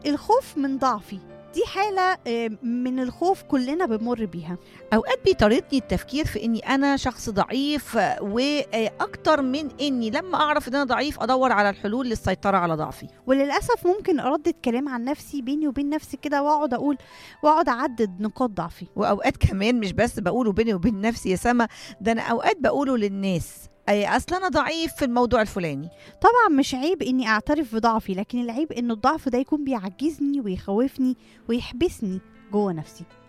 الخوف من ضعفي دي حالة آه، من الخوف كلنا بنمر بيها اوقات بيطاردني التفكير في اني انا شخص ضعيف آه، واكتر من اني لما اعرف ان انا ضعيف ادور على الحلول للسيطره على ضعفي وللأسف ممكن أردد كلام عن نفسي بيني وبين نفسي كده وأقعد أقول وأقعد أعدد نقاط ضعفي واوقات كمان مش بس بقوله بيني وبين نفسي يا سما ده انا اوقات بقوله للناس أي اصل انا ضعيف في الموضوع الفلاني طبعا مش عيب إني أعترف بضعفي لكن العيب إن الضعف ده يكون بيعجزني ويخوفني ويحبسني جوه نفسي